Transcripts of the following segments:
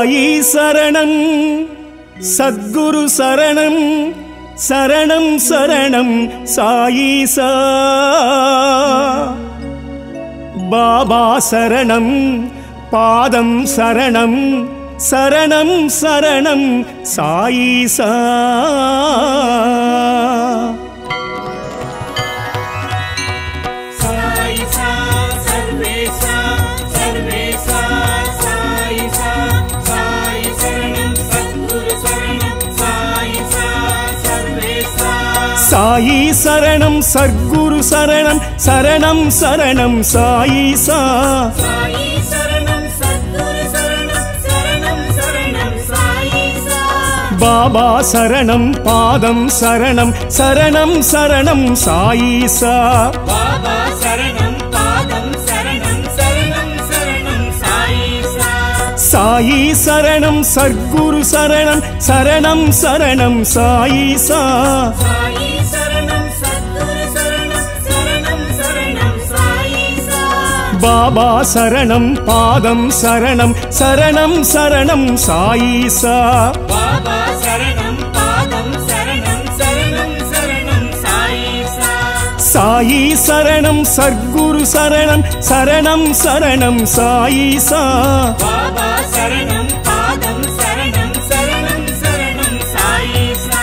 சாயி சரணம் சத்குரு சரணம் சரணம் சரணம் சாயீசா பாபா சரணம் பாதம் சரணம் சரணம் சரணம் சாயீசா சாயிசா சர்வேசா சர்வேசா சாயிசா சாயி சரணம் சத்குரு சரணம் சாயிசா சர்வேசா சாயி சரணம் சர்க்குரு சரணம் சரணம் சரணம் சாயீசா சாயி சரணம் சத்குரு சரணம் சரணம் சரணம் சாயிசா பாபா சரணம் பாதம் சரணம் சரணம் சரணம் சாயீசா பாபா சரணம் பாதம் சரணம் சரணம் சரணம் சாயிசா சாயி சரணம் சர்க்குரு சரணம் சரணம் சரணம் சாயீசா சாயி சரணம் சத்குரு சரணம் சரணம் சரணம் சாயிசா பாபா சரணம் பாதம் சரணம் சரணம் சரணம் சாயீசா பாபா சரணம் பாதம் சரணம் சரணம் சரணம் சாயிசா சாயி சரணம் சர்க்குரு சரணம் சரணம் சரணம் சாயீசா பாபா சரணம் பாதம் சரணம் சரணம் சரணம் சாயிசா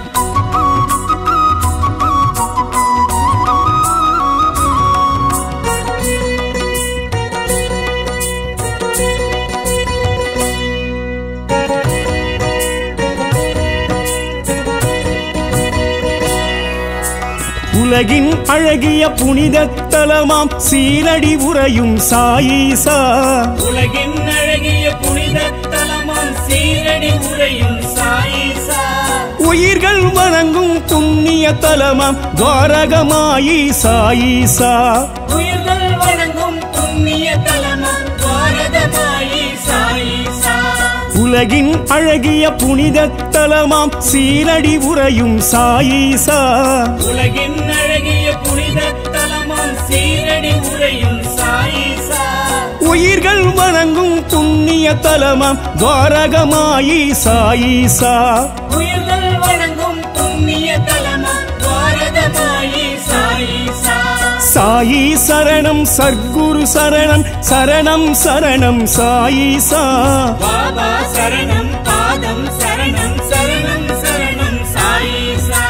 உலகின் அழகிய புனித தலமாம் சீரடி உறையும் சாயீசா உலகின் அழகிய புனித தலமாம் சீரடி உரையும் சாயிசா உயிர்கள் வணங்கும் புண்ணிய தலமாம் துவாரகமாயி சாயீசா உயிர்கள் வணங்கும் புண்ணிய தலமாம் பாரதமாயி சாயிசா உலகின் அழகிய புனித தலமாம் சீரடி உறையும் சாயீசா உலகின் அழகிய புனித தலமாம் சீரடி உரையும் சாயிசா உயிர்கள் வணங்கும் புண்ணிய தலமாம் துவாரகமாயி சாயீசா உயிர்கள் வணங்கும் புண்ணிய தலமாம் பாரதமாயி சாயிசா சாயி சரணம் சர்க்குரு சரணம் சரணம் சரணம் சாயீசா பாபா சரணம் பாதம் சரணம் சரணம் சரணம் சாயிசா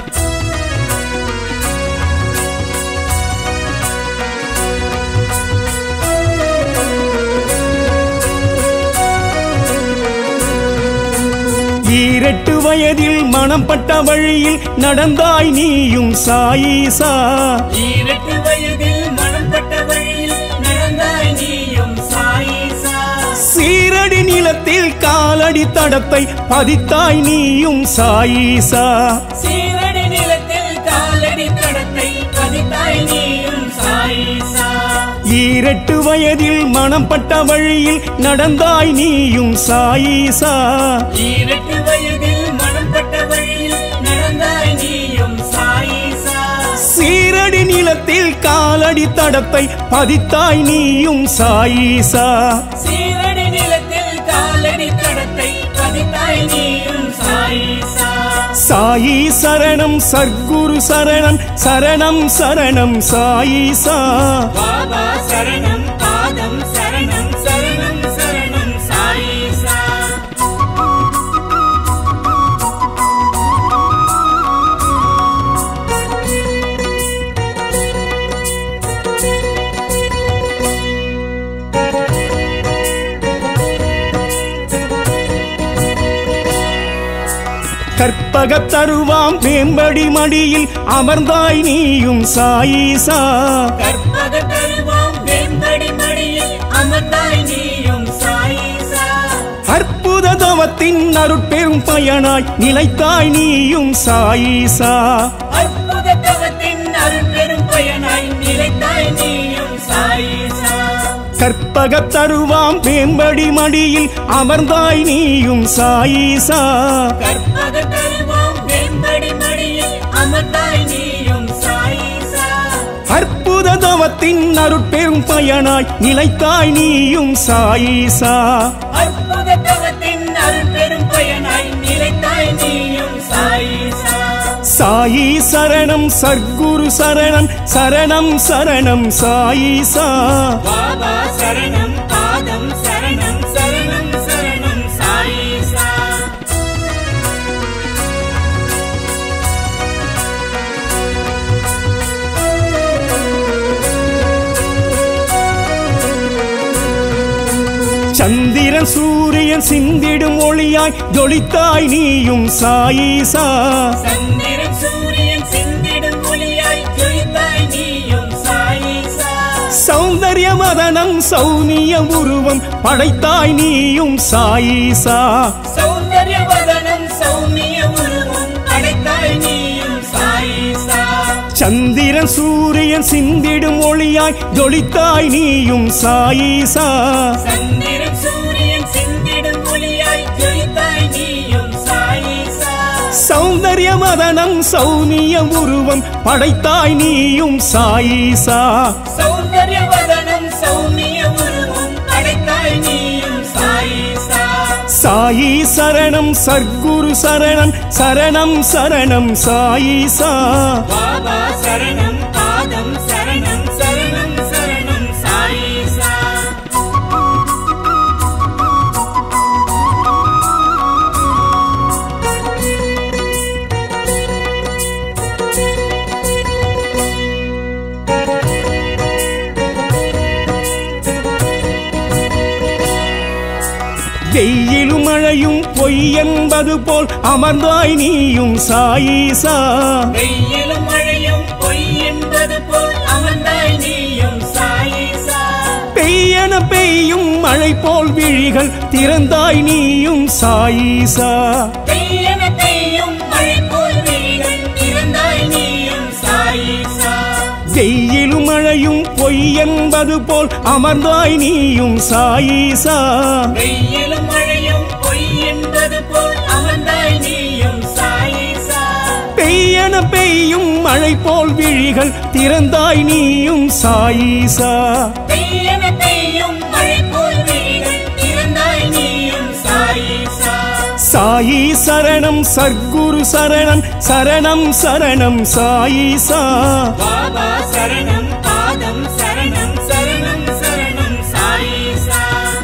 ஈரெட்டு வயதில் மனம் பட்ட வழியில் நடந்தாய் நீயும் சாயீசா ஈரட்டு வயதில் மனம் பட்ட வழியில் நடந்தாய் நீயும் சாயிசா சீரடி நிலத்தில் காலடி தடத்தை பதித்தாய் நீயும் சாயீசா சீரடி நிலத்தில் காலடி தடத்தை பதித்தாய் நீயும் சாயிசா ஈரெட்டு வயதில் மனம் பட்ட வழியில் நடந்தாய் நீயும் சாயீசா ஈரட்டு வயதில் மனம் பட்ட வழியில் நடந்தாய் நீயும் சாயிசா சீரடி நிலத்தில் காலடி தடத்தை பதித்தாய் நீயும் சாயீசா சீரடி நிலத்தில் காலடி தடத்தை பதித்தாய் நீயும் சாயிசா சாயி சரணம் சர்க்குரு சரணம் சரணம் சரணம் சாயீசா பாபா சரணம் பாதம் சரணம் சரணம் சரணம் சாயிசா கற்பகத் தருவாம் மேம்படி மடியில் அமர்ந்தாய் நீயும் சாயீசா கற்பக தருவாம் வெம்படி மடியில் அமர்ந்தாய் நீயும் சாயிசா அற்புத தவத்தின் அருட்பெரும் பயனாய் நிலைத்தாய் நீயும் சாயீசா அற்புத தவத்தின் அருள் பெரும் பயனாய் நிலைத்தாய் நீயும் சாயிசா கற்பகத் தருவாம் மேம்படி மடியில் அமர்ந்தாய் நீயும் சாயீசா கற்பக தருவாம் வெம்படி மடியில் அமர்ந்தாய் நீயும் சாயிசா அற்புத தவத்தின் அருட்பெரும் பயனாய் நிலைத்தாய் நீயும் சாயீசா அற்புத தவத்தின் அருள் பெரும் பயனாய் நிலைத்தாய் நீயும் சாயிசா சாயி சரணம் சர்க்குரு சரணம் சரணம் சரணம் சாயிசா பாபா சரணம் பாதம் சரணம் சரணம் சரணம் சாயிசா சந்திரன் சூரியன் சிந்திடும் ஒளியாய் ஜொலித்தாய் நீயும் சாயிசா சந்திரன் சூரியன் சிந்திடும் ஒளியாய் ஜொலித்தாய் நீயும் சாயிசா சௌந்தர்ய மதனம் சௌனிய உருவம் படைத்தாய் நீயும் சாயிசா சௌந்தர்ய வதனம் சௌமிய உருவம் அடைத்தாய் நீயும் சாயிசா சந்திரன் சூரியன் சிந்திடும் ஒளியாய் ஜொலித்தாய் நீயும் சாயிசா சந்திரன் சூரியன் சிந்திடும் ஒளியாய் ஜொலித்தாய் நீயும் சாயிசா சௌந்தர்ய மதனம் சௌனிய உருவம் படைத்தாய் நீயும் சாயிசா சௌந்தர்ய வதனம் சௌமிய உருவம் அடைத்தாய் நீயும் சாயிசா சாயி சரணம் சர்க்குரு சரணம் சரணம் சரணம் சாயிசா பாபா சரணம் பாதம் சரணம் சரணம் சரணம் சாயிசா வெயிலும் மழையும் பொய் என்பது போல் அமர்ந்தாய் நீயும் சாயிசா வெயிலும் மழையும் பொய் என்பது போல் அமர்ந்தாய் நீயும் சாயிசா பெய்யன பெய்யும் மழை போல் விழிகள் திறந்தாய் நீயும் சாயிசா பெய்யன பெய்யும் மழை போல் விழிகள் திறந்தாய் நீயும் சாயிசா வெயிலும் மழையும் பொய் என்பது போல் அமர்ந்தாய் நீயும் சாயிசா வெயிலும் மழையும் பொய் என்பது போல் அமர்ந்தாய் நீயும் சாயிசா பெய்யன பெய்யும் மழை போல் விழிகள் திறந்தாய் நீயும் சாயிசா பெய்யன பெய்யும் மழை போல் விழிகள் திறந்தாய் நீயும் சாயிசா சாயி சரணம் சர்க்குரு சரணம் சரணம் சரணம் சாயிசா பாபா சரணம் பாதம் சரணம் சரணம் சரணம் சாயிசா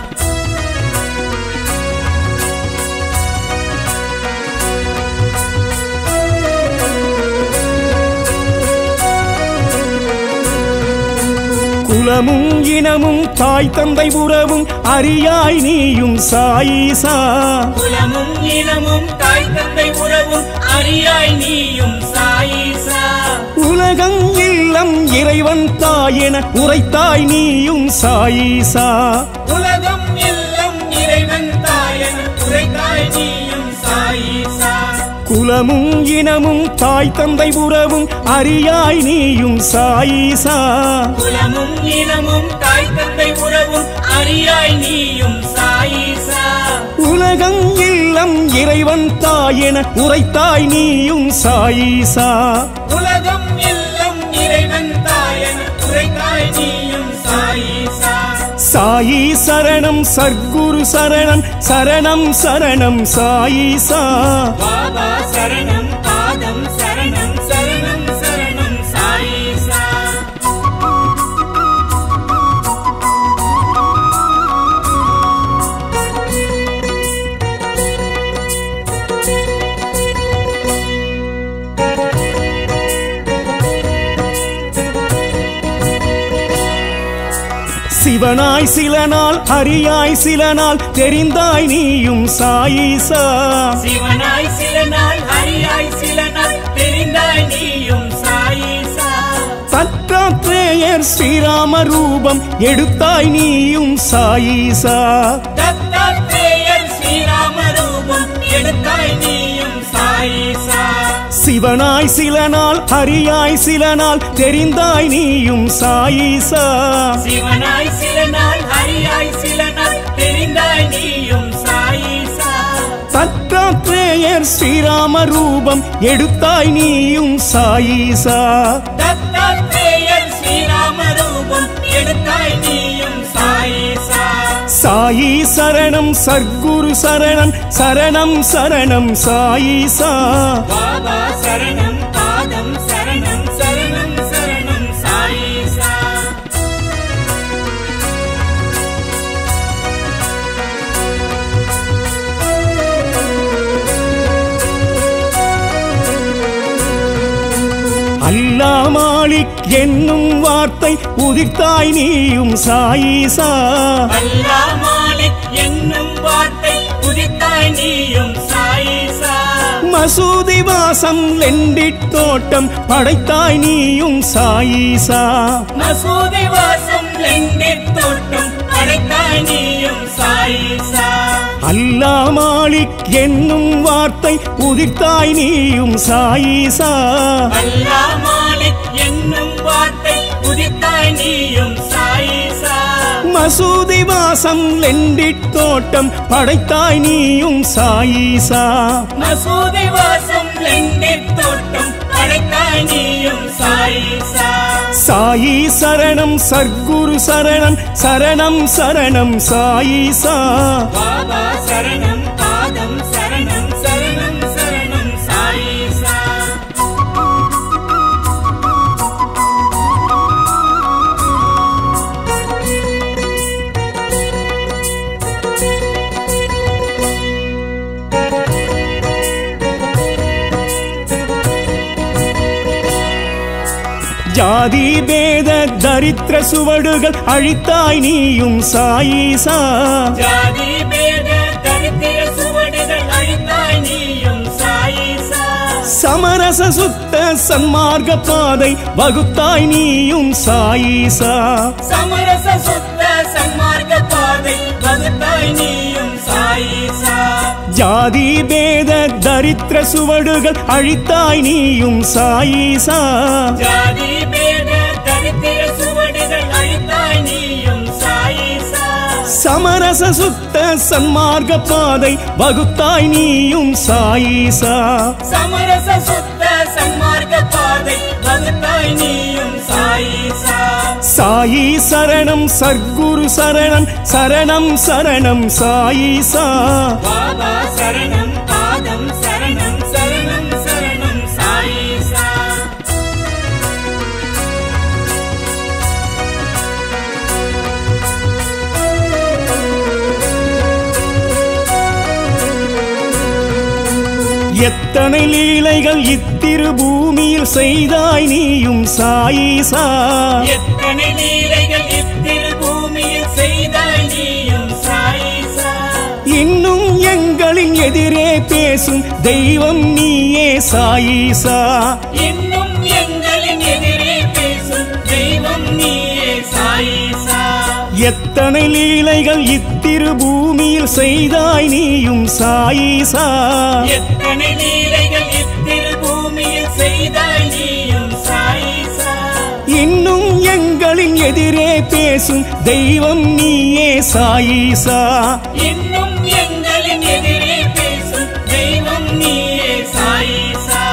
குலமும் இனமும் தாய் தந்தை உறவும் அறியாய் நீயும் சாயிசா குலமும் இனமும் தாய் தந்தை உறவும் அறியாய் நீயும் சாயிசா உலகம் இல்லம் இறைவன் தாயென உரைத்தாய் நீயும் சாயிசா உலகம் எல்லாம் இறைவன் தாயன் உரைத்தாய் நீயும் சாயிசா குலமும் இனமும் தாய் தந்தை உறவும் அறியாய் நீயும் சாயிசா குலமும் இனமும் தாய் தந்தை உறவும் அறியாய் நீயும் சாயிசா உலகம் இல்லம் இறைவன் தாயென உரைத்தாய் நீயும் சாயிசா உலகம் எல்லாம் இறைவன் தாயன் உரைத்தாய் நீயும் சாயிசா சாயி சரணம் சர்க்குரு சரணம் சரணம் சரணம் சாயிசா பாபா சரணம் பாதம் சரணம் சரணம் சரணம் சாயிசா சிவனாய் சில நாள் ஹரியாய் சில நாள் தெரிந்தாய் நீயும் சாயிசா சிவனாய் சில நாள் ஹரியாய் சில நாள் தெரிந்தாய் நீயும் சாயிசா தத்தாத்ரேயர் ஸ்ரீராம ரூபம் எடுத்தாய் நீயும் சாயிசா தத்தாத்ரேயர் ஸ்ரீராம ரூபம் எடுத்தாய் நீயும் சாயிசா சிவனாய் சில நாள் ஹரியாய் சில நாள் தெரிந்தாய் நீயும் சாயிசா சிவனாய் சில நாள் ஹரியாய் சில நாள் தெரிந்தாய் நீயும் சாயிசா தத்தாத்ரேயர் ஸ்ரீராம ரூபம் எடுத்தாய் நீயும் சாயிசா தத்தாத்ரேயர் ஸ்ரீராம ரூபம் எடுத்தாய் நீயும் சாயிசா சாயி சரணம் சர்க்குரு சரணம் சரணம் சரணம் சாயிசா பாபா சரணம் பாதம் சரணம் சரணம் சரணம் சாயிசா அல்லா மாலிக் என்னும் வார்த்தை உதிர்த்தாய் நீயும் சாயிசா அல்லா மாலிக் என்னும் வார்த்தை உதித்தாய் நீயும் சாயிசா மசூதி வாசம் லெண்டிட் தோட்டம் படைத்தாய் நீயும் சாயிசா மசூதி வாசம் லெண்டித் தோட்டம் அடைத்தாய் நீயும் சாயிசா அல்லா மாலிக் என்னும் வார்த்தை உதிர்த்தாய் நீயும் சாயிசா அல்லா மாலிக் என்னும் வார்த்தை உதித்தாய் நீயும் சாயிசா மசூதி வாசம் லெண்டிட் தோட்டம் படைத்தாய் நீயும் சாயிசா மசூதி வாசம் லெண்டித் தோட்டம் அடைத்தாய் நீயும் சாயிசா சாயி சரணம் சர்க்குரு சரணம் சரணம் சரணம் சாயிசா பாபா சரணம் பாதம் சரணம் சரணம் சரணம் சாயிசா ஜாதி பேத தரித்திர சுவடுகள் அழித்தாய் நீயும் சாயிசா ஜாதி பேத தரித்திர சுவடுகள் அழித்தாய் நீயும் சாயிசா சமரச சுத்த சன்மார்க்க பாதை வகுத்தாய் நீயும் சாயிசா சமரச சுத்த சன்மார்க்க பாதை வகுத்தாய் நீயும் சாயிசா ஜாதி பேத தரித்திர சுவடுகள் அழித்தாய் நீயும் சாயிசா ஜாதி பேத தரித்திர சுவடுகள் அழித்தாய் நீயும் சாயிசா சமரச சுத்த சன்மார்க்க பாதை வகுத்தாய் நீயும் சாயிசா சமரச சுத்த சன்மார்க்க பாதை வகுத்தாய் நீயும் சாயிசா சாயி சரணம் சர்க்குரு சரணம் சரணம் சரணம் சாயிசா பாபா சரணம் பாதம் சரணம் சரணம் சரணம் சாயிசா எத்தனை லீலைகள் இத்திரு பூமியில் செய்தாய் நீயும் சாயிசா எத்தனை லீலைகள் இத்திரு பூமியில் செய்தாய் நீயும் சாயிசா இன்னும் எங்களின் எதிரே பேசும் தெய்வம் நீயே சாயிசா இன்னும் எங்களின் எதிரே பேசும் தெய்வம் நீயே சாயிசா எத்தனை லீலைகள் இத்திரு பூமியில் செய்தாய் நீயும் சாயிசா எத்தனை லீலைகள் இத்திரு பூமியில் செய்தாய் நீயும் சாயிசா இன்னும் எங்களின் எதிரே பேசும் தெய்வம் நீயே சாயிசா இன்னும் எங்களின் எதிரே பேசும் தெய்வம் நீயே சாயிசா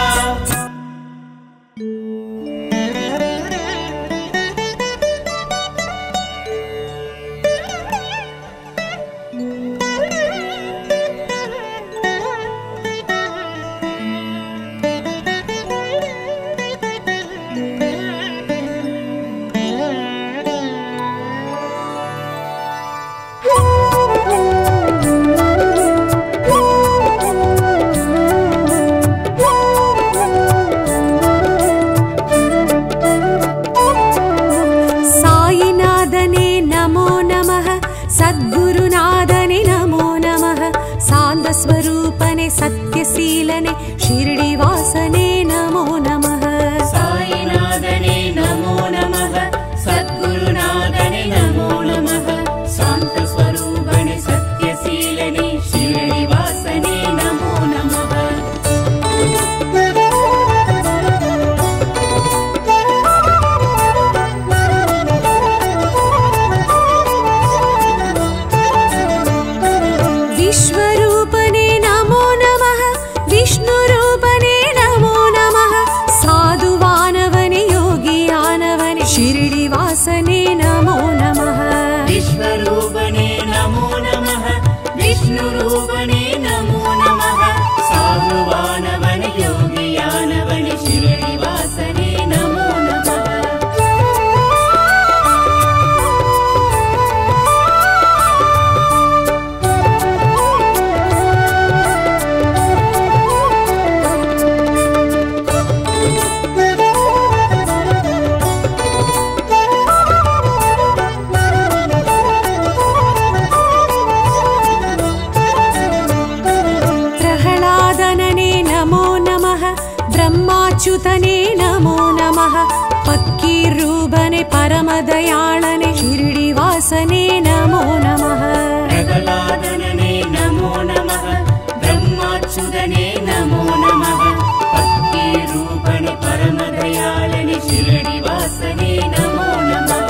ब्रह्माच्युतने नमो नमः पक्कीरूपने परमदयाळने शिरडिवासने नमो नमः பிரகலாதனனே நமோ நமः பிரம்மாச்சுதனே நமோ நமः பக்தி ரூபணி பரமதயாளனி शिरडिवासने நமோ நமः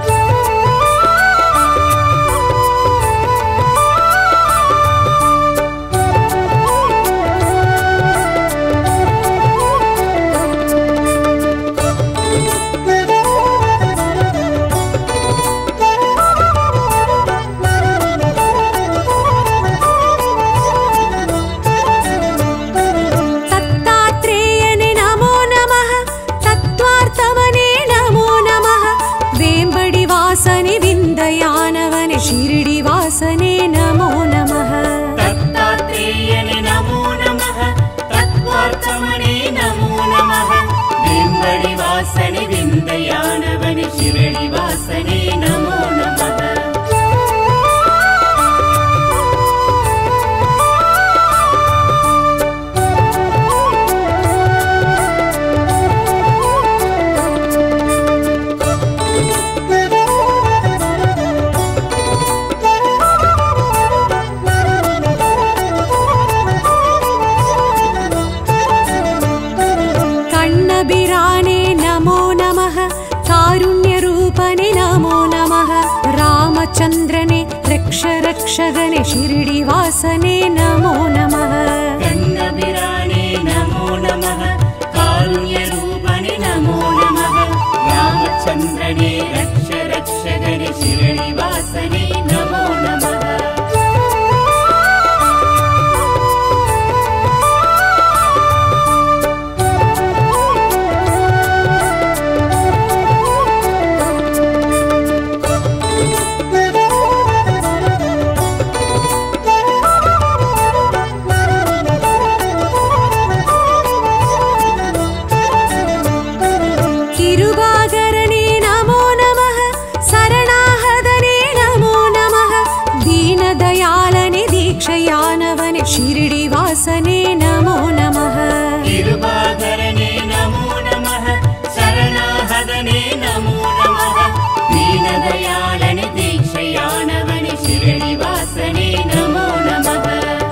தத்தாத்ரேயனே நமோ நமः தத்வார்த்தவனே நமோ நமः வேம்படி வாசனே விந்தயானவனே ஷிரடி வாசனே நமோ நமः தத்தாத்ரேயனே நமோ நமः தத்வார்த்தமனே நமோ நமः வேம்படி வாசனி விந்தயானவனி शिरडि வாசனே நமோ நமः कण्णबिराने नमो नमः कारुण्यरूपने नमो नमः रामचन्द्रने रक्ष रक्षगणे शिरडिवासने नमो नमः கண்ணபிரானே நமோ நமः காருண்யரூபணி நமோ நமः ராமச்சந்திரனே ரக்ஷ ரக்ஷகணி शिरडि வாசனே நமோ நமः किरुबागरणे नमो नमः शरणाहदने नमो नमः दीनदयालने दीक्षयानवने शिरडिवासने नमो नमः கிருபாகரனே நமோ நமः சரணாஹதனே நமோ நமः தீனதயாளனி தீட்சையானவனி शिरडि வாசனே நமோ நமः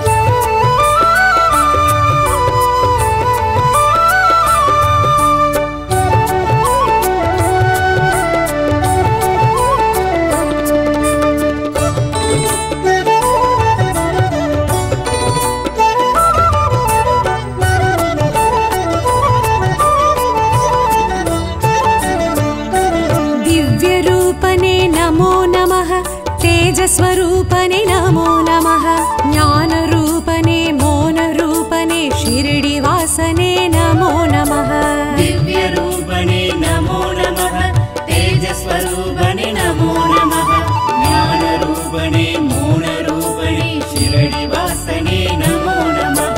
दिव्यरूपने नमो नमः तेजस्वरूपने नमो नमः ज्ञानरूपने मौनरूपने शिरडिवासने नमो नमः दिव्यरूपणे नमो नमः तेजस्वरूपणे नमो नमः ज्ञानरूपणे मौनरूपणे शिरडि वासने नमो नमः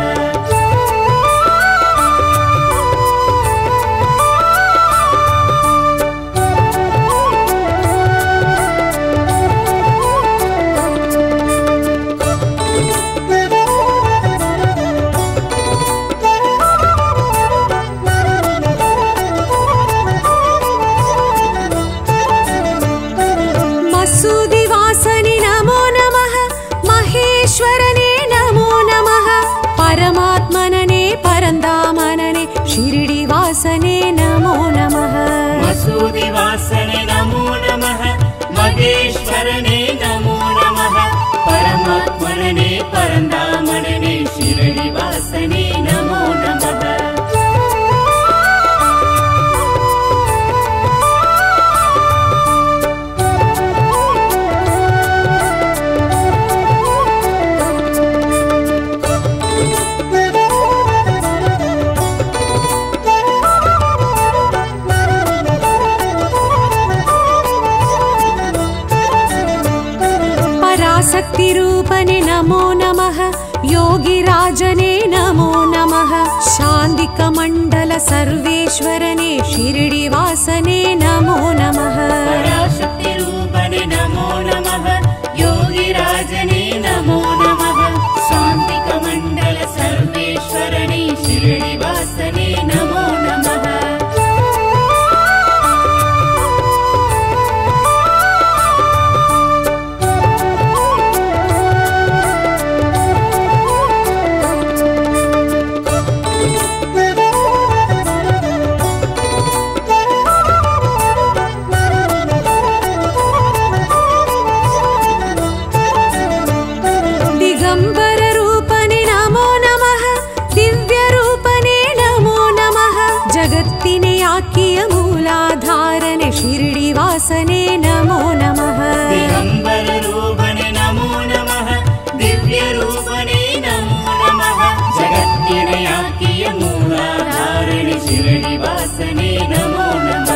मसूदिवासने नमो नमः महेश्वरने नमो नमः परमात्मनने परन्दामनने शिरडिवासने नमो नमः मसूदि वासने नमो नमः महेश्वरने नमो नमः परमात्मने परन्दामनने शिरडि वासने नमो नमः पराशक्तिरूपने नमो नमः योगिराजने नमो नमः शान्तिकमण्डल सर्वेश्वरने शिरडिवासने नमो नमः पराशक्तिरूपणे नमो नमः योगिराजने नमो नमः शान्तिकमण्डल सर्वेश्वरणे शिरडिवासने नमो नमः जगत्तिने आकिय मूलाधारने शिरडिवासने नमो नमः दिगम्बर रूपणे नमो नमः दिव्य रूपणे नमो नमः जगत्तिनयाकिय मूलाधारणे शिरडिवासने नमो नमः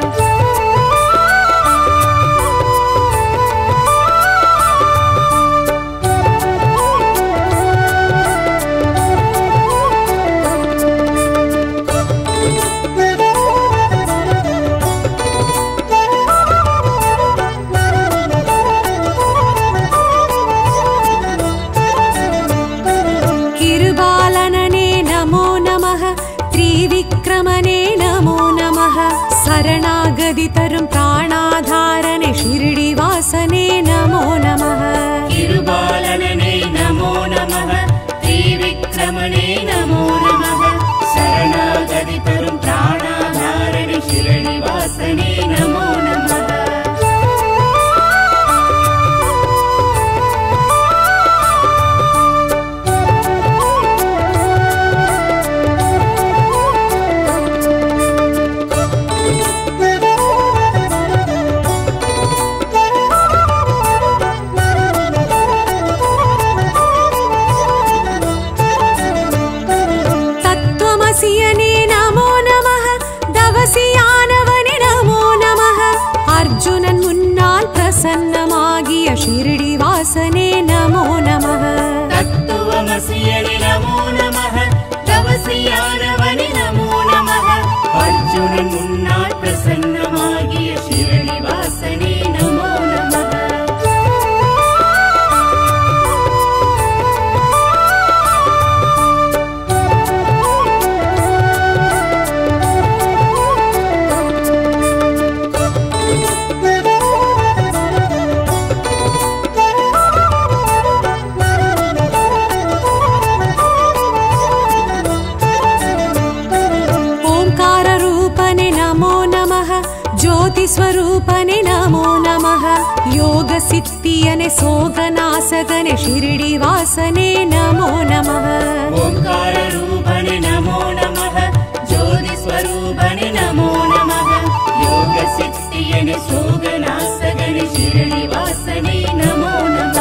किरुबालनने नमो नमः त्रिविक्रमणे नमो नमः शरणागदितरुं प्राणाधारने शिरडिवासने नमो नमः तिरुबालनने नमो नमः त्रिविक्रमणे नमो नमः शरणागतितरुं प्राणाधारणे शिरडिवासने नमो नमः तत्त्वमसियने नमो नमः दवसियानवने नमो नमः अर्जुनन् मुन्नाल् प्रसन्नमागिय शिरडिवासने नमो नमः तत्त्वमसियने नमो नमः तवसियानवनि नमो नमः अर्जुनन् मुन्नाள் प्रसन्नमागिय शिरडिवासने नमो नमः ओङ्काररूपने नमो नमः ज्योतिस्वरूपने नमो नमः योगसिद्धियने सोगनासगने शिरडिवासने नमो नमः ओङ्काररूपणे नमो नमः ज्योतिस्वरूपणे नमो नमः योगसिद्धियनि सोगनासगनि शिरडिवासने नमो नमः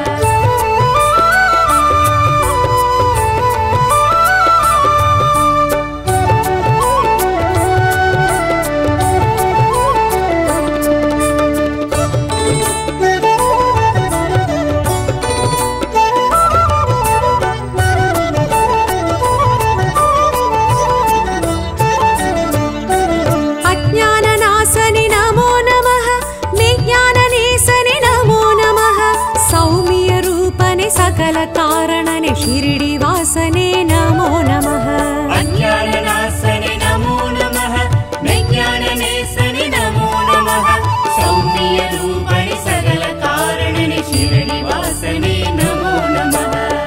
अज्ञाननाशनि नमो नमः विज्ञाननेशनि नमो नमः सौम्यरूपने सकलकारणने शिरडिवासने नमो नमः अज्ञाननाशने नमो नमः विज्ञाननेशनि नमो नमः सौम्यरूपणि सकलकारणनि शिरडिवासने नमो नमः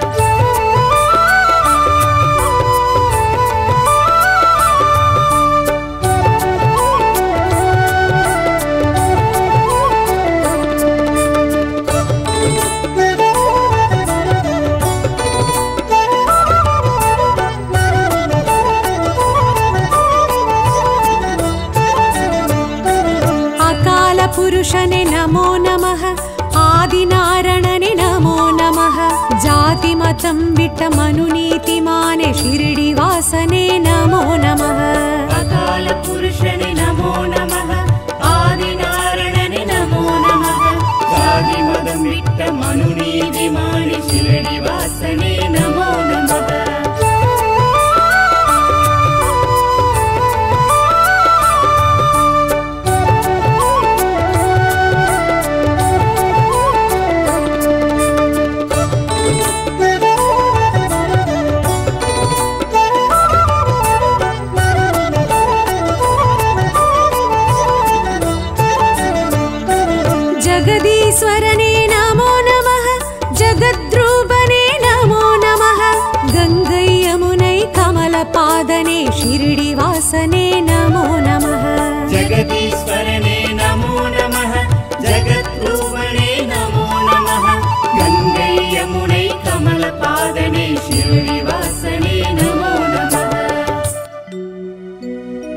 अकालपुरुषने नमो नमः आदिनारणने नमो नमः जातिमतं विट्टमनुनीतिमाने शिरडिवासने नमो नमः अकालपुरुषनि नमो नमः आदिनारणनि नमो नमः जातिमदं विट्टमनुनीतिमानि शिरडिवासने नमो नमः जगदीश्वरने नमो नमः जगद्रूपने नमो नमः गङ्गै यमुनै कमलपादने शिरडिवासने नमो नमः जगदीश्वरने नमो नमः जगद्रूपणे नमो नमः गङ्गै यमुनै कमलपादने शिरडिवासने नमो नमः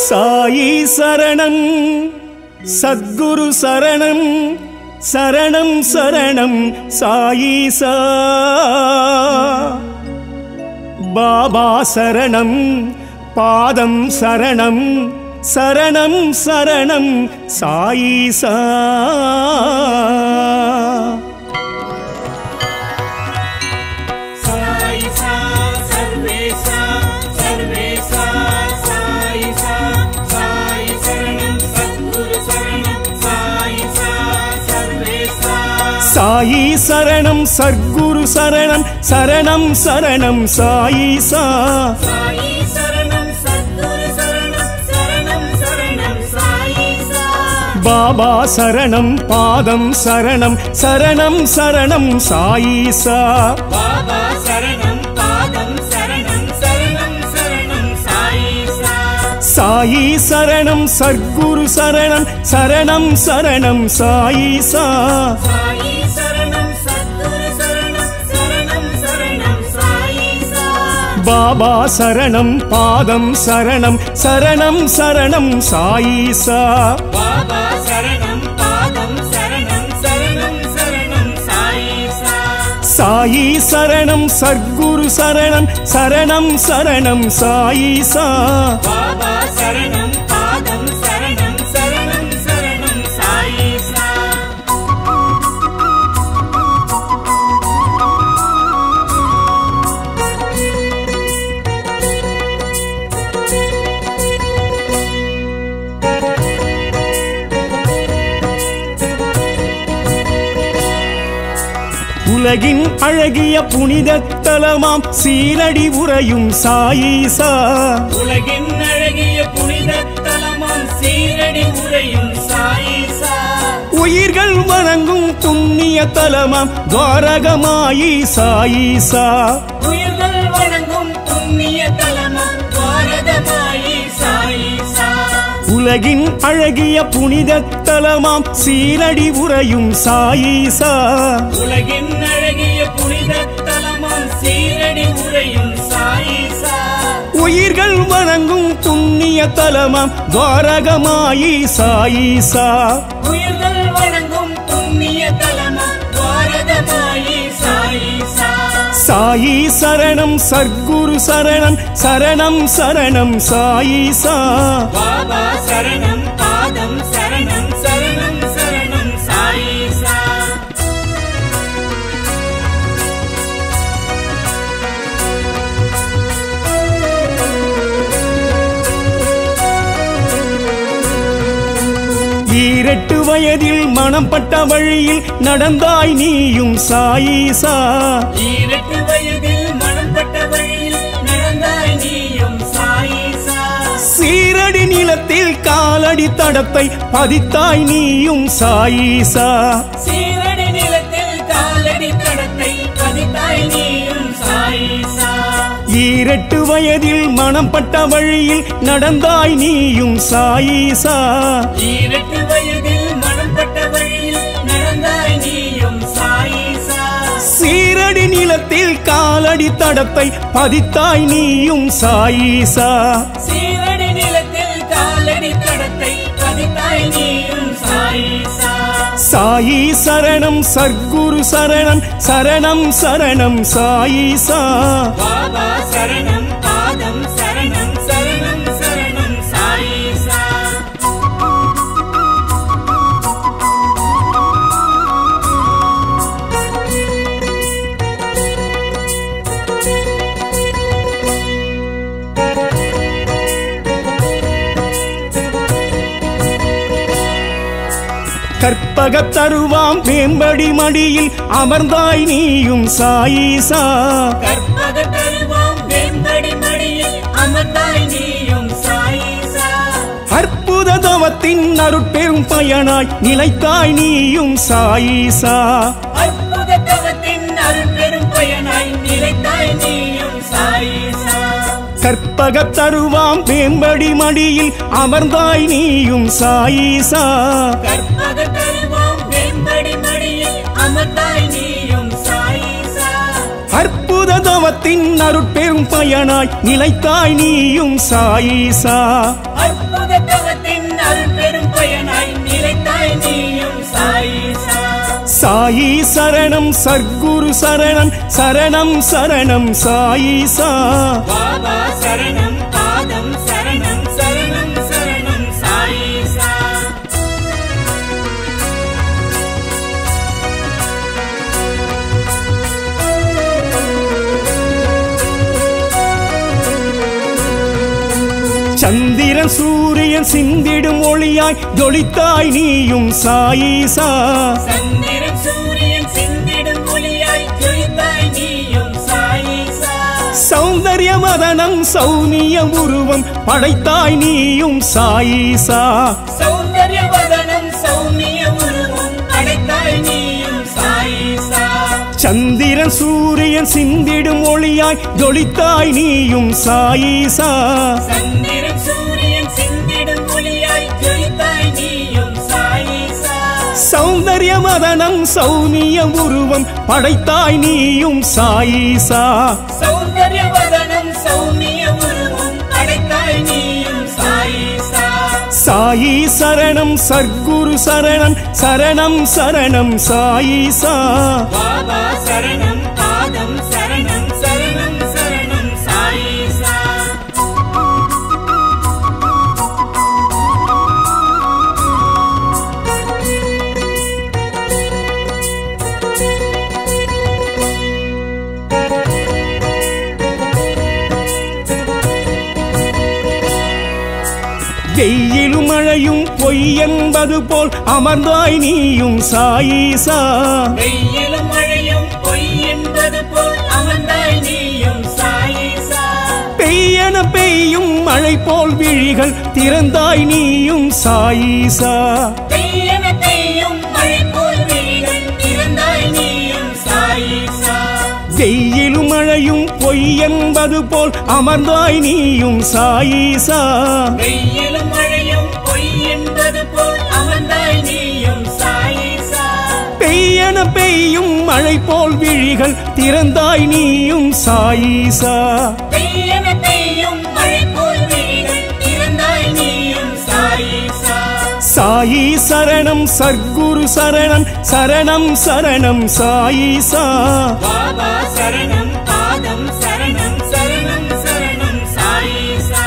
சாயி சரணம் சத்குரு சரணம் சரணம் சரணம் சாயீசா பாபா சரணம் பாதம் சரணம் சரணம் சரணம் சாயீசா சாயிசா சர்வேசா சர்வேசா சாயிசா சாயி சரணம் சத்குரு சரணம் சாயிசா சர்வேசா சாயி சரணம் சர்க்குரு சரணம் சரணம் சரணம் சாயீசா சாயி சரணம் சத்குரு சரணம் சரணம் சரணம் சாயிசா பாபா சரணம் பாதம் சரணம் சரணம் சரணம் சாயீசா பாபா சரணம் பாதம் சரணம் சரணம் சரணம் சாயிசா சாயி சரணம் சர்க்குரு சரணம் சரணம் சரணம் சாயீசா சாயி சரணம் சத்குரு சரணம் சரணம் சரணம் சாயிசா பாபா சரணம் பாதம் சரணம் சரணம் சரணம் சாயீசா பாபா சரணம் பாதம் சரணம் சரணம் சரணம் சாயிசா சாயி சரணம் சர்க்குரு சரணம் சரணம் சரணம் சாயீசா பாபா சரணம் பாதம் சரணம் சரணம் சரணம் சாயிசா உலகின் அழகிய புனித தலமாம் சீரடி உறையும் சாயீசா உலகின் அழகிய புனித தலமாம் சீரடி உரையும் சாயிசா உயிர்கள் வணங்கும் புண்ணிய தலமாம் துவாரகமாயி சாயீசா உயிர்கள் வணங்கும் புண்ணிய தலமாம் பாரதமாயி சாயிசா உலகின் அழகிய புனித தலமாம் சீரடி உறையும் சாயீசா உலகின் அழகிய புனித தலமாம் சீரடி உரையும் சாயிசா உயிர்கள் வணங்கும் புண்ணிய தலமாம் துவாரகமாயி சாயீசா உயிர்கள் வணங்கும் புண்ணிய தலமாம் பாரதமாயி சாயிசா சாயி சரணம் சர்க்குரு சரணம் சரணம் சரணம் சாயீசா பாபா சரணம் பாதம் சரணம் சரணம் சரணம் சாயிசா ஈரெட்டு வயதில் மனம் பட்ட வழியில் நடந்தாய் நீயும் சாயீசா ஈரட்டு வயதில் மனம் பட்ட வழியில் நடந்தாய் நீயும் சாயிசா சீரடி நிலத்தில் காலடி தடத்தை பதித்தாய் நீயும் சாயீசா சீரடி நிலத்தில் காலடி தடத்தை பதித்தாய் நீயும் சாயிசா ஈரெட்டு வயதில் மனம் பட்ட வழியில் நடந்தாய் நீயும் சாயீசா ஈரட்டு வயதில் மனம் பட்ட வழியில் நடந்தாய் நீயும் சாயிசா சீரடி நிலத்தில் காலடி தடத்தை பதித்தாய் நீயும் சாயீசா சீரடி நிலத்தில் காலடி தடத்தை பதித்தாய் நீயும் சாயிசா சாயி சரணம் சர்க்குரு சரணம் சரணம் சரணம் சாயீசா பாபா சரணம் பாதம் சரணம் சரணம் சரணம் சாயிசா கற்பகத் தருவாம் வேம்படி மடியில் அமர்ந்தாய் நீயும் சாயீசா கற்பக தருவாம் வெம்படி மடியில் அமர்ந்தாய் நீயும் சாயிசா அற்புத தவத்தின் அருட்பெரும் பயனாய் நிலைத்தாய் நீயும் சாயீசா அற்புத தவத்தின் அருள் பெரும் பயனாய் நிலைத்தாய் நீயும் சாயிசா கற்பகத் தருவாம் வேம்படி மடியில் அமர்ந்தாய் நீயும் சாயீசா கற்பக தருவாம் வெம்படி மடியில் அமர்ந்தாய் நீயும் சாயிசா அற்புத தவத்தின் அருட்பெரும் பயனாய் நிலைத்தாய் நீயும் சாயீசா அற்புத பயனாய் நிலைத்தாய் நீயும் சாயிசா சாயி சரணம் சர்க்குரு சரணம் சரணம் சரணம் சாயிசா பாபா சரணம் பாதம் சரணம் சரணம் சரணம் சாயிசா சந்திரன் சூரியன் சிந்திடும் ஒளியாய் ஜொலித்தாய் நீயும் சாயிசா சந்திரன் சூரியன் சிந்திடும் ஒளியாய் ஜொலித்தாய் நீயும் சாயிசா சௌந்தர்ய மதனம் சௌனிய உருவம் படைத்தாய் நீயும் சாயிசா சௌந்தர்ய வதனம் சௌமிய உருவம் அடைத்தாய் நீயும் சாயிசா சந்திரன் சூரியன் சிந்திடும் ஒளியாய் ஜொலித்தாய் நீயும் சாயிசா சந்திரன் சூரியன் சிந்திடும் ஒளியாய் ஜொலித்தாய் நீயும் சாயிசா சௌந்தர்ய மதனம் சௌனிய உருவம் படைத்தாய் நீயும் சாயிசா சௌந்தர்ய வதனம் சௌமிய உருவம் அடைத்தாய் நீயும் சாயிசா சாயி சரணம் சர்க்குரு சரணம் சரணம் சரணம் சாயிசா பாபா சரணம் பாதம் சரணம் சரணம் சரணம் சாயிசா வெயிலும் மழையும் பொய் என்பது போல் அமர்ந்தாய் நீயும் சாயிசா வெயிலும் மழையும் பொய் என்பது போல் அமர்ந்தாய் நீயும் சாயிசா பெய்யன பெய்யும் மழை போல் விழிகள் திறந்தாய் நீயும் சாயிசா பெய்யன பெய்யும் மழை போல் விழிகள் திறந்தாய் நீயும் சாயிசா வெயிலும் மழையும் பொய் என்பது போல் அமர்ந்தாய் நீயும் சாயிசா வெயிலும் மழையும் பொய் என்பது போல் அமர்ந்தாய் நீயும் சாயிசா பெய்யன பெய்யும் மழை போல் விழிகள் திறந்தாய் நீயும் சாயிசா பெய்யன பெய்யும் மழை போல் விழிகள் திறந்தாய் நீயும் சாயிசா சாயி சரணம் சர்க்குரு சரணம் சரணம் சரணம் சாயிசா பாபா சரணம் பாதம் சரணம் சரணம் சரணம் சாயிசா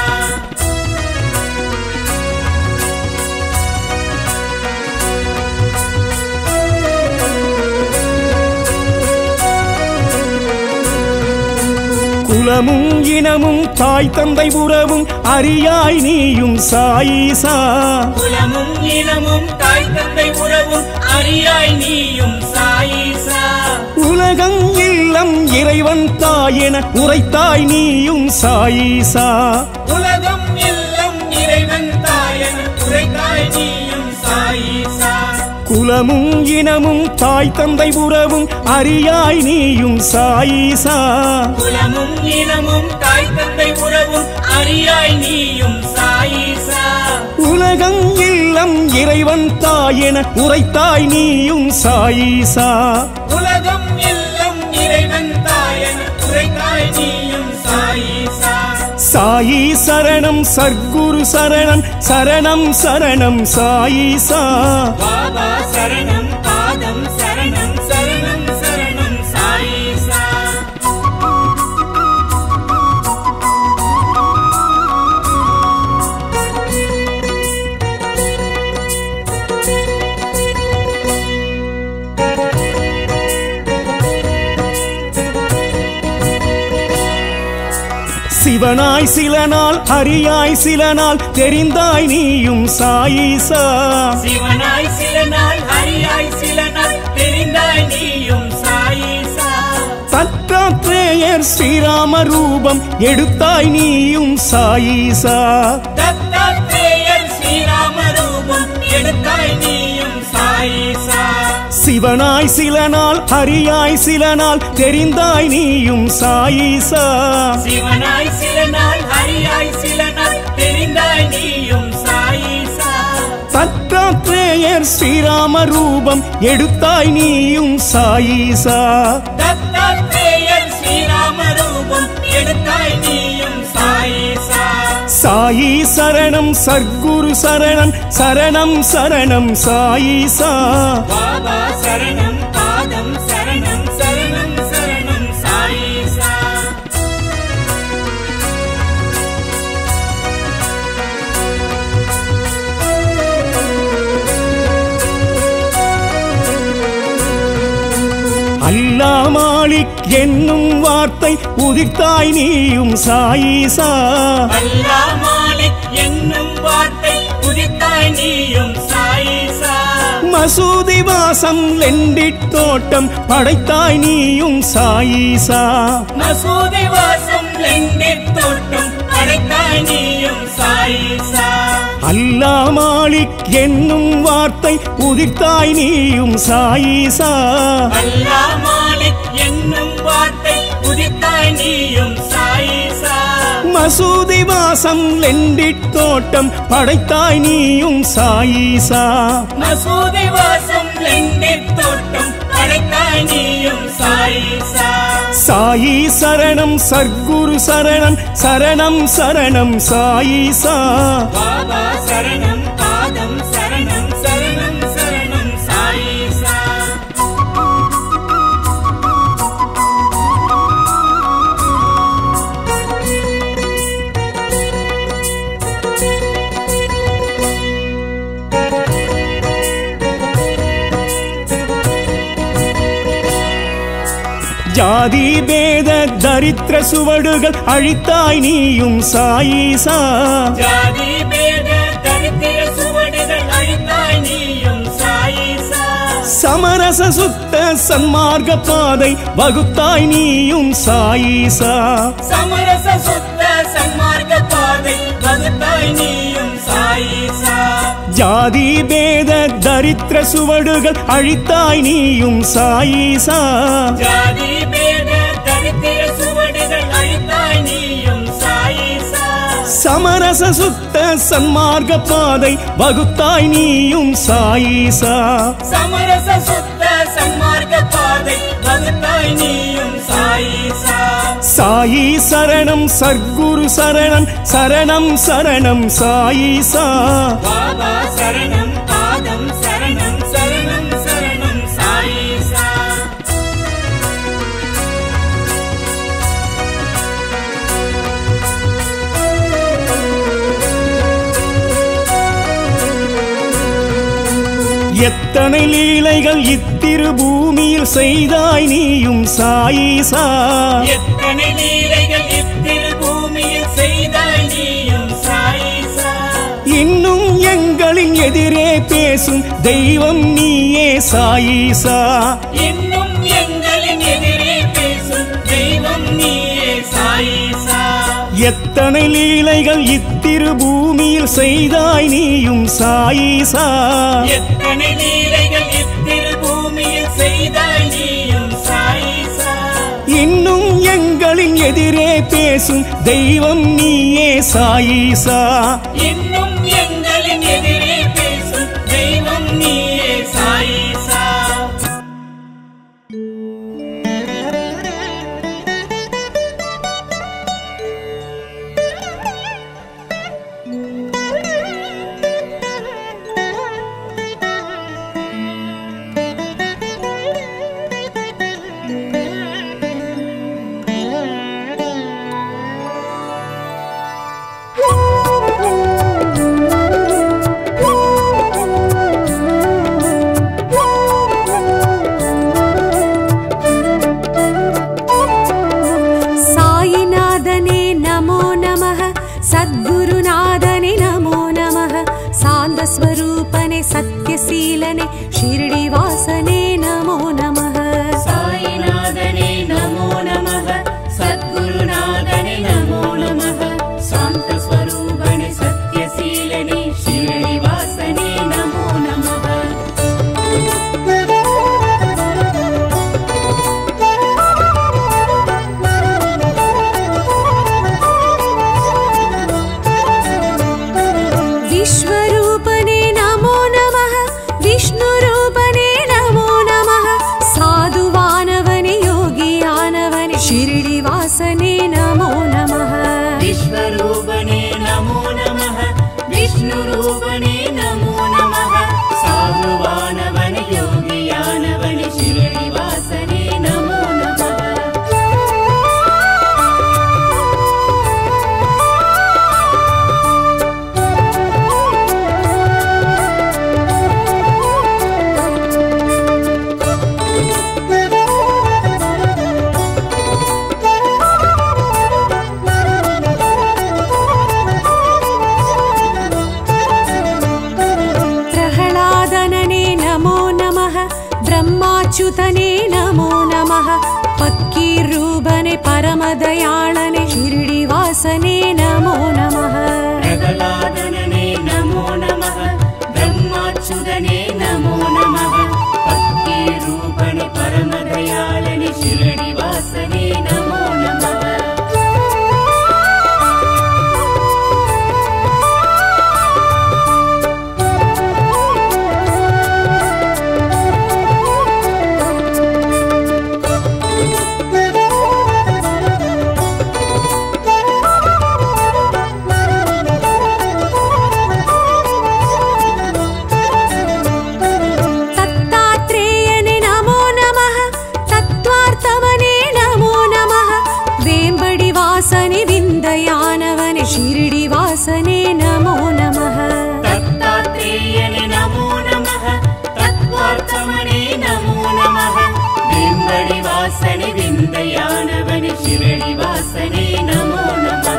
குலமும் இனமும் தாய் தந்தை உறவும் அறியாய் நீயும் சாயிசா குலமும் இனமும் தாய் தந்தை உறவும் அறியாய் நீயும் சாயிசா உலகம் இல்லம் இறைவன் தாயென உரைத்தாய் நீயும் சாயிசா உலகம் எல்லாம் இறைவன் தாயன் உரைத்தாய் நீயும் சாயிசா குலமும் இனமும் தாய் தந்தை உறவும் அறியாய் நீயும் சாயிசா குலமும் இனமும் தாய் தந்தை உறவும் அறியாய் நீயும் சாயிசா உலகம் இல்லம் இறைவன் தாயென உரைத்தாய் நீயும் சாயிசா உலகம் எல்லாம் இறைவன் தாயன் உரைத்தாய் நீயும் சாயிசா சாயி சரணம் சர்க்குரு சரணம் சரணம் சரணம் சாயிசா பாபா சரணம் பாதம் சரணம் சரணம் சரணம் சாயிசா சிவனாய் சில நாள் ஹரியாய் சில நாள் தெரிந்தாய் நீயும் சாயிசா சிவனாய் சில நாள் ஹரியாய் சில நாள் தெரிந்தாய் நீயும் சாயிசா தத்தாத்ரேயர் ஸ்ரீராம ரூபம் எடுத்தாய் நீயும் சாயிசா தத்தாத்ரேயர் ஸ்ரீராம ரூபம் எடுத்தாய் நீயும் சாயிசா சிவனாய் சில நாள் ஹரியாய் சில நாள் தெரிந்தாய் நீயும் சாயிசா சிவனாய் சில நாள் ஹரியாய் சில நாள் தெரிந்தாய் நீயும் சாயிசா தத்தாத்ரேயர் ஸ்ரீராம ரூபம் எடுத்தாய் நீயும் சாயிசா தத்தாத்ரேயர் ஸ்ரீராம ரூபம் எடுத்தாய் நீயும் சாயிசா சாயி சரணம் சர்க்குரு சரணம் சரணம் சரணம் சாயிசா பாபா சரணம் பாதம் சரணம் சரணம் சரணம் சாயிசா அல்லா மாலிக் என்னும் வார்த்தை உதிர்த்தாய் நீயும் சாயிசா அல்லா மாலிக் என்னும் வார்த்தை உதித்தாய் நீயும் சாயிசா மசூதி வாசம் லெண்டிட் தோட்டம் படைத்தாய் நீயும் சாயிசா மசூதி வாசம் லெண்டித் தோட்டம் அடைத்தாய் நீயும் சாயிசா அல்லா மாலிக் என்னும் வார்த்தை உதிர்த்தாய் நீயும் சாயிசா அல்லா மாலிக் என்னும் வார்த்தை உதித்தாய் நீயும் சாயிசா மசூதி வாசம் லெண்டிட் தோட்டம் படைத்தாய் நீயும் சாயிசா மசூதி வாசம் லெண்டித் தோட்டம் அடைத்தாய் நீயும் சாயிசா சாயி சரணம் சர்க்குரு சரணம் சரணம் சரணம் சாயிசா பாபா சரணம் பாதம் சரணம் சரணம் சரணம் சாயிசா ஜாதி பேத தரித்திர சுவடுகள் அழித்தாய் நீயும் சாயிசா ஜாதி பேத தரித்திர சுவடுகள் அழித்தாய் நீயும் சாயிசா சமரச சுத்த சன்மார்க்க பாதை வகுத்தாய் நீயும் சாயிசா சமரச சுத்த சன்மார்க்க பாதை வகுத்தாய் நீயும் சாயிசா ஜாதி பேத தரித்திர சுவடுகள் அழித்தாய் நீயும் சாயிசா ஜாதி பேத தரித்திர சுவடுகள் அழித்தாய் நீயும் சாயிசா சமரச சுத்த சன்மார்க்க பாதை வகுத்தாய் நீயும் சாயிசா சமரச சுத்த சன்மார்க்க பாதை வகுத்தாய் நீயும் சாயிசா சாயி சரணம் சர்க்குரு சரணம் சரணம் சரணம் சாயிசா பாபா சரணம் பாதம் சரணம் சரணம் சரணம் சாயிசா எத்தனை லீலைகள் இத்திரு பூமியில் செய்தாய் நீயும் சாயிசா எத்தனை லீலைகள் இத்திரு பூமியில் செய்தாய் நீயும் சாயிசா இன்னும் எங்களின் எதிரே பேசும் தெய்வம் நீயே சாயிசா இன்னும் எங்களின் எதிரே பேசும் தெய்வம் நீயே சாயிசா எத்தனை லீலைகள் இத்திரு பூமியில் செய்தாய் நீயும் சாயிசா எத்தனை லீலைகள் இத்திரு பூமியில் செய்தாய் நீயும் சாயிசா இன்னும் எங்களின் எதிரே பேசும் தெய்வம் நீயே சாயிசா இன்னும் எங்களின் எதிரே பேசும் தெய்வம் நீயே சாயிசா सायिनाथने नमो नमः सद्गुरुनाथने नमो नमः सान्दस्वरूपने सत्यशीलने शिरडिवासने नमो नमः சாயிநாதனே நமோ நமः சத்குருநாதனே நமோ நமः சாந்த ஸ்வரூபணே சத்யசீலனே ஸ்ரீனிவாசனே நமோ நமः विश्वरूपने नमो नमः विष्णुरूपने नमो नमः साधुवानवने योगियानवने शिरडिवासने नमो नमः विश्वरूपणे नमो नमो नमः विष्णुरूपणे नमो नमः साधुवानवन योगियानवन शिरडिवासने नमो नमः प्रह्लादनने नमो नमः ब्रह्माच्युतने नमो नमः पक्कीरूपने परमदयाळने शिरडिवासने नमो नमः प्रगलादनने नमो नमः ब्रह्माच्युतने नमो नमः भक्तिरूपणे परमदयालने शिरडिवासने नमो नमः दत्तात्रेयने नमो नमः तत्त्वार्थमने नमो नमः वेम्बडिवासने विन्दयानवने शिरडिवासने नमो नमः दत्तात्रेयने नमो नमः तत्त्वार्थमणे नमो नमः बिम्बडिवासने विन्दयानवने शिरडिवासने नमो नमः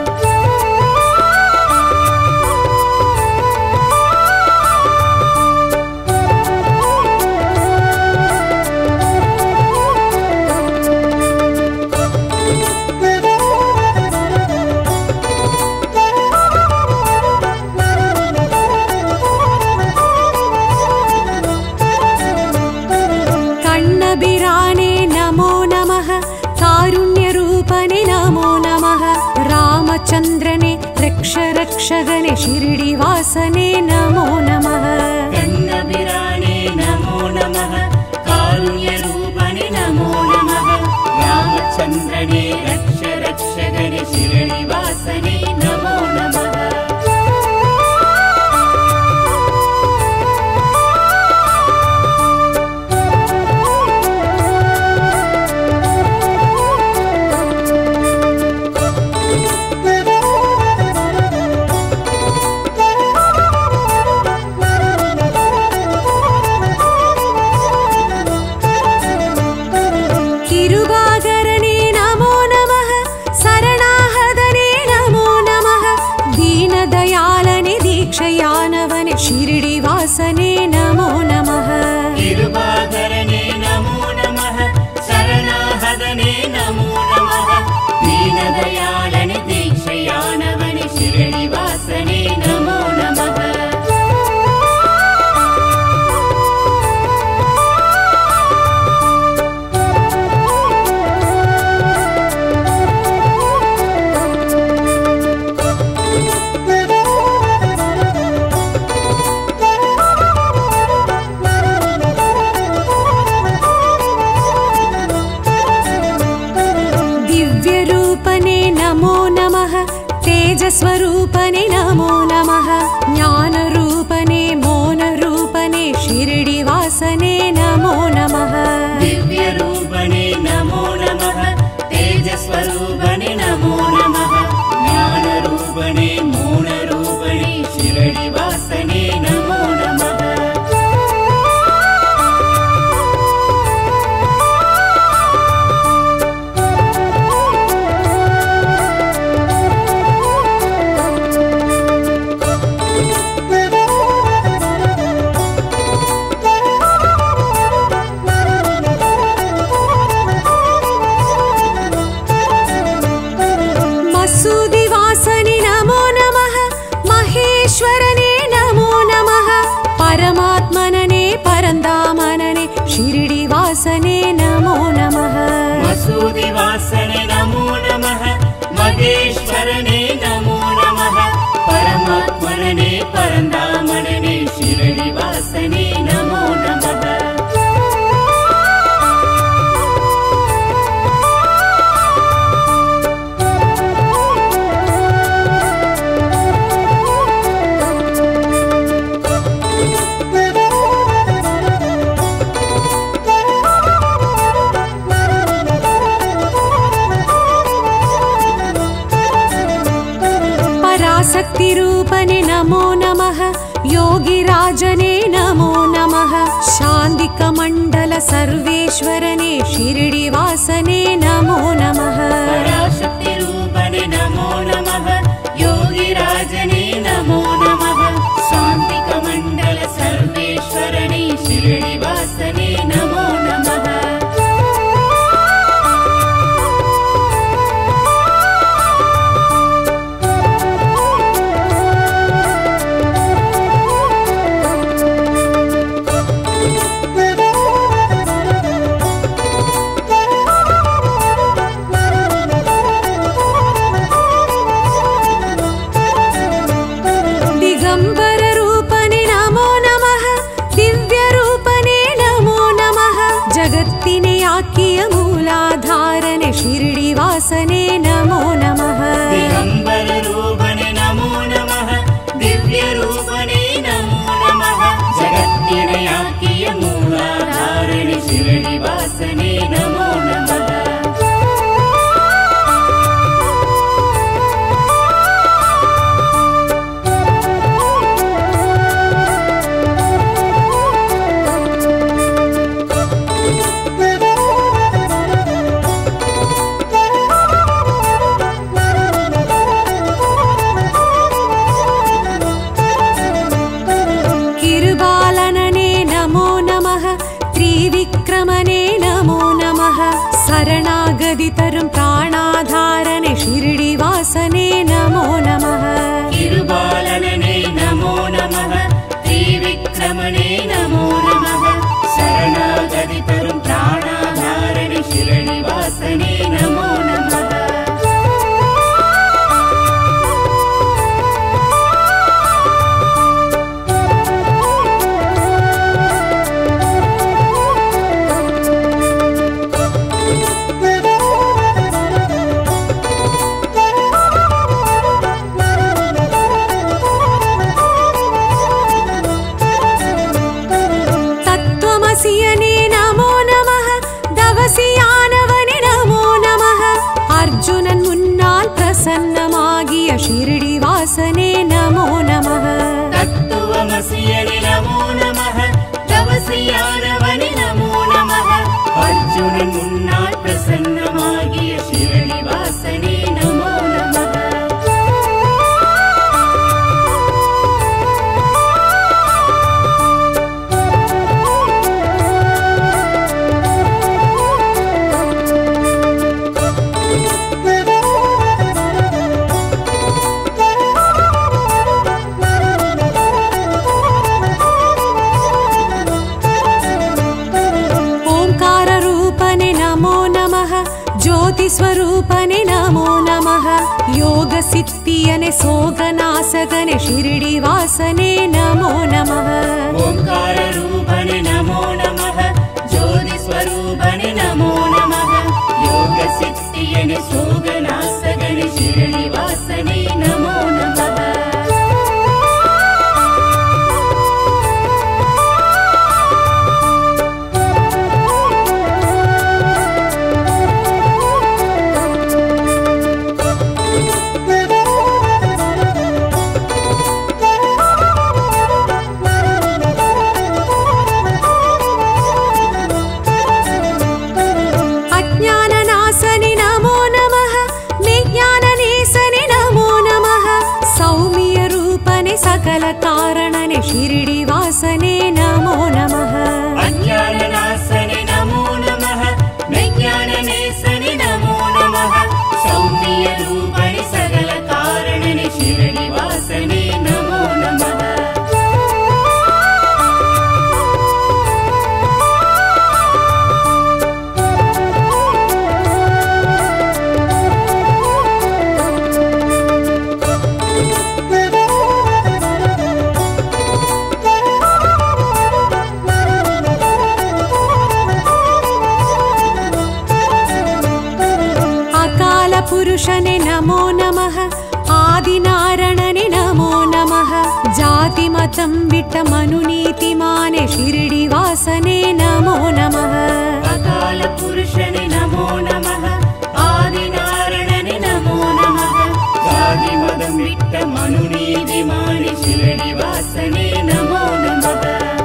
कण्णबिराने नमो नमः कारुण्यरूपने नमो नमः रामचन्द्रने रक्ष रक्षगणे शिरडिवासने नमो नमः कन्नबिराणे नमो नमः कारुण्यरूपणे नमो नमः रामचन्द्रने रक्ष रक्षगणे शिरडिवासने नमो नमः किरुबागरणे नमो नमः शरणाहदने नमो नमः दीनदयालने दीक्षयानवने शिरडिवासने नमो नमः तिरुवाधरणे नमो नमः शरणाहदने नमो नमः दीनदयालने दीक्षयानवने शिरडिवासने नमो नमः दिव्यरूपने नमो नमः तेजस्वरूपने नमो नमः ज्ञानरूपने मौनरूपने शिरडिवासने नमो नमः दिव्यरूपणे नमो नमः तेजस्वरूपणे नमो नमः ज्ञानरूपणे मौनरूपणे शिरडिवासने नमो नमः मसूदिवासने नमो नमः महेश्वरने नमो नमः परमात्मनने परन्दामनने शिरडिवासने नमो नमः मसूदिवासने नमो नमः महेश्वरने नमो नमः परमात्मने परन्दामनने शिरडिवासने नमो नमः ी पराशक्तिरूपने नमो नमः योगिराजने नमो नमः शान्तिकमण्डल सर्वेश्वरने शिरडिवासने नमो नमः पराशक्तिरूपणे नमो नमः योगिराजने नमो नमः शान्तिकमण्डल सर्वेश्वरणे शिरडिवासने नमो नमः दिगम्बररूपने नमो नमः दिव्यरूपने नमो नमः जगत्तिने आकिय मूलाधारने शिरडिवासने नमो नमः दिगम्बररूपणे नमो नमः दिव्यरूपणे नमो नमः जगत्निरयाकिय मूलाधारणे शिरडिवासने नमो नमः किरुबालनने नमो नमः त्रिविक्रमने नमो नमः शरणागति तरुं प्राणाधारने शिरडिवासने नमो नमः तिरुबालनने नमो नमः त्रिविक्रमणे नमो नमः शरणागति तरुं प्राणाधारणे शिरडिवासने नमो नमः तत्त्वमसियने नमो नमः दवसियानवने नमो नमः अर्जुनन् मुन्नाल् प्रसन्नमागिय शिरडिवासने नमो नमः तत्त्वमसियनि नमो नमः தவசியானவனி நமோ நமः அர்ஜுனன் முன்னால் பிரசன்னமாகிய சிரணிவாசனே நமோ நமः ओङ्काररूपने नमो नमः ज्योतिस्वरूपने नमो नमः योगसिद्धियने सोगनासगने शिरडिवासने नमो नमः ஓங்கார ரூபனே நமோ நமः ஜோதி ஸ்வரூபனே நமோ நமः யோக சித்தியனே சோகநாசகனே சிரணிவாசனே நமோ நமः अज्ञाननाशनि नमो नमः विज्ञाननेशनि नमो नमः सौम्यरूपने सकलकारणने शिरडिवासने नमो नमः अज्ञाननाशने नमो नमः विज्ञाननेशने नमो नमः सौम्यरूपणि सकलकारणने शिरनिवासने नमो नमः अकालपुरुषने नमो नमः आदिनारणने नमो नमः जातिमतं विट्टमनुनीतिमाने शिरडिवासने नमो नमः अकालपुरुषने नमो नमः आदिनारणने नमो नमः जातिमदं விட்ட மனுநீதிமானே ஷிரடி வாசனே நமோ நமக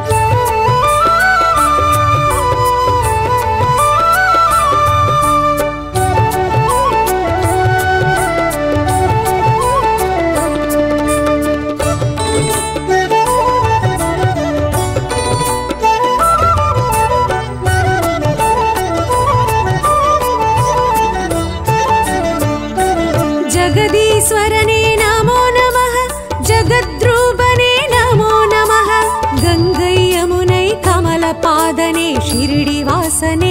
जगदीश्वरने नमो नमः जगद्रूपने नमो नमः गङ्गै यमुनै कमलपादने शिरडिवासने